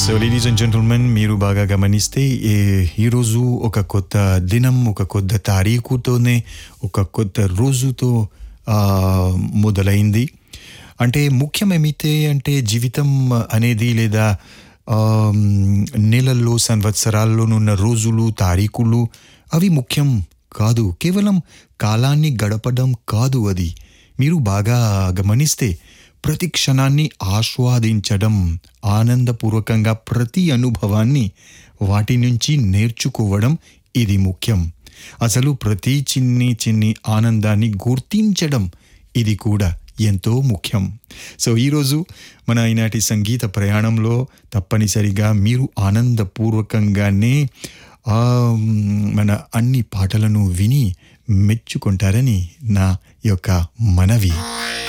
so ladies and gentlemen మీరు బాగా గమనిస్తే ఏ- ఈరోజు ఒక కొత్త దినం ఒక కొత్త తారీఖుతోనే ఒక కొత్త రోజుతో ఆ, మొదలైంది అంటే ముఖ్యమేమితే అంటే జీవితం అనేది లేదా ఆమ్, నెలల్లో సంవత్సరాల్లోనున్న రోజులు తారీఖులు అవి ముఖ్యం కాదు కేవలం కాలాన్ని గడపడం కాదు అది మీరు బాగా గమనిస్తే ప్రతి క్షణాన్ని ఆస్వాదించడం ఆనందపూర్వకంగా ప్రతి అనుభవాన్ని వాటి నుంచి నేర్చుకోవడం ఇది ముఖ్యం అసలు ప్రతి చిన్ని చిన్ని ఆనందాన్ని గుర్తించడం ఇది కూడా ఎంతో ముఖ్యం సో ఈరోజు మన ఈనాటి సంగీత ప్రయాణంలో తప్పనిసరిగా మీరు ఆనందపూర్వకంగానే ఆ, మన అన్ని పాటలను విని మెచ్చుకుంటారని నా యొక్క మనవి